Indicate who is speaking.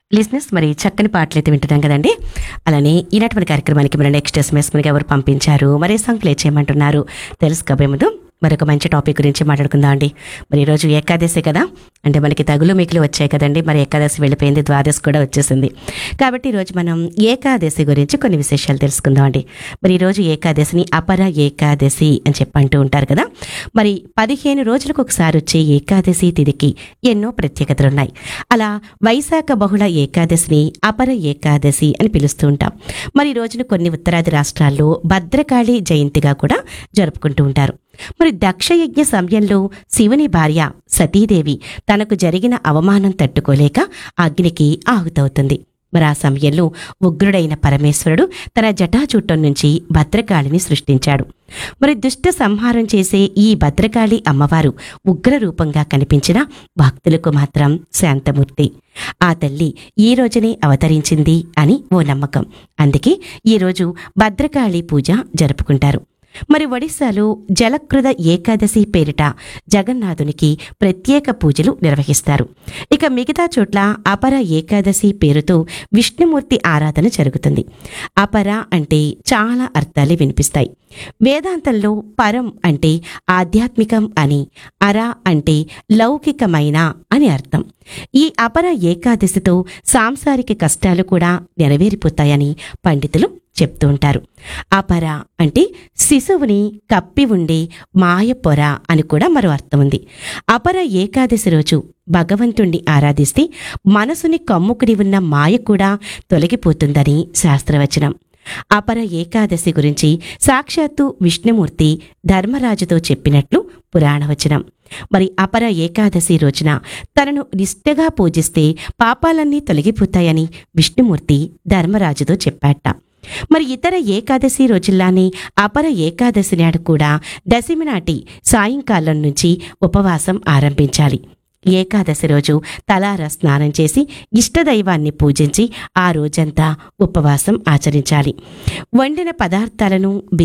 Speaker 1: లిజినెస్ మరి చక్కని పాటలు అయితే వింటున్నాం కదండి అలానే ఈనాటి కార్యక్రమానికి మన నెక్స్ట్ ఎస్ఎంఎస్ మనకి ఎవరు పంపించారు మరి సాంగ్ ప్లే చేయమంటున్నారు తెలుసుకోబోయే ముందు మరొక మంచి టాపిక్ గురించి మాట్లాడుకుందాం అండి మరి ఈరోజు ఏకాదశి కదా అంటే మనకి తగులు మిగులు వచ్చాయి కదండి మరి ఏకాదశి వెళ్ళిపోయింది ద్వాదశి కూడా వచ్చేసింది కాబట్టి ఈరోజు మనం ఏకాదశి గురించి కొన్ని విశేషాలు తెలుసుకుందాం అండి మరి ఈరోజు ఏకాదశిని అపర ఏకాదశి అని చెప్పి అంటూ ఉంటారు కదా మరి పదిహేను రోజులకు ఒకసారి వచ్చే ఏకాదశి తిథికి ఎన్నో ప్రత్యేకతలు ఉన్నాయి అలా వైశాఖ బహుళ ఏకాదశిని అపర ఏకాదశి అని పిలుస్తూ ఉంటాం మరి ఈ రోజున కొన్ని ఉత్తరాది రాష్ట్రాల్లో భద్రకాళి జయంతిగా కూడా జరుపుకుంటూ ఉంటారు మరి దక్షయజ్ఞ సమయంలో శివుని భార్య సతీదేవి తనకు జరిగిన అవమానం తట్టుకోలేక అగ్నికి ఆహుతవుతుంది మరి ఆ సమయంలో ఉగ్రుడైన పరమేశ్వరుడు తన జటాచూటం నుంచి భద్రకాళిని సృష్టించాడు మరి దుష్ట సంహారం చేసే ఈ భద్రకాళి అమ్మవారు ఉగ్ర రూపంగా కనిపించిన భక్తులకు మాత్రం శాంతమూర్తి ఆ తల్లి ఈ రోజునే అవతరించింది అని ఓ నమ్మకం అందుకే ఈరోజు భద్రకాళి పూజ జరుపుకుంటారు మరి ఒడిశాలో జలకృద ఏకాదశి పేరిట జగన్నాథునికి ప్రత్యేక పూజలు నిర్వహిస్తారు ఇక మిగతా చోట్ల అపర ఏకాదశి పేరుతో విష్ణుమూర్తి ఆరాధన జరుగుతుంది అపర అంటే చాలా అర్థాలు వినిపిస్తాయి వేదాంతంలో పరం అంటే ఆధ్యాత్మికం అని అర అంటే లౌకికమైన అని అర్థం ఈ అపర ఏకాదశితో సాంసారిక కష్టాలు కూడా నెరవేరిపోతాయని పండితులు చెప్తూ ఉంటారు అపర అంటే శిశువుని కప్పి ఉండే మాయ పొర అని కూడా మరో అర్థం ఉంది అపర ఏకాదశి రోజు భగవంతుణ్ణి ఆరాధిస్తే మనసుని కమ్ముకుని ఉన్న మాయ కూడా తొలగిపోతుందని శాస్త్రవచనం అపర ఏకాదశి గురించి సాక్షాత్తు విష్ణుమూర్తి ధర్మరాజుతో చెప్పినట్లు పురాణవచనం మరి అపర ఏకాదశి రోజున తనను నిష్ఠగా పూజిస్తే పాపాలన్నీ తొలగిపోతాయని విష్ణుమూర్తి ధర్మరాజుతో చెప్పాట మరి ఇతర ఏకాదశి రోజుల్లానే అపర ఏకాదశి నాడు కూడా దశమి నాటి సాయంకాలం నుంచి ఉపవాసం ఆరంభించాలి ఏకాదశి రోజు తలార స్నానం చేసి ఇష్టదైవాన్ని పూజించి ఆ రోజంతా ఉపవాసం ఆచరించాలి వండిన పదార్థాలను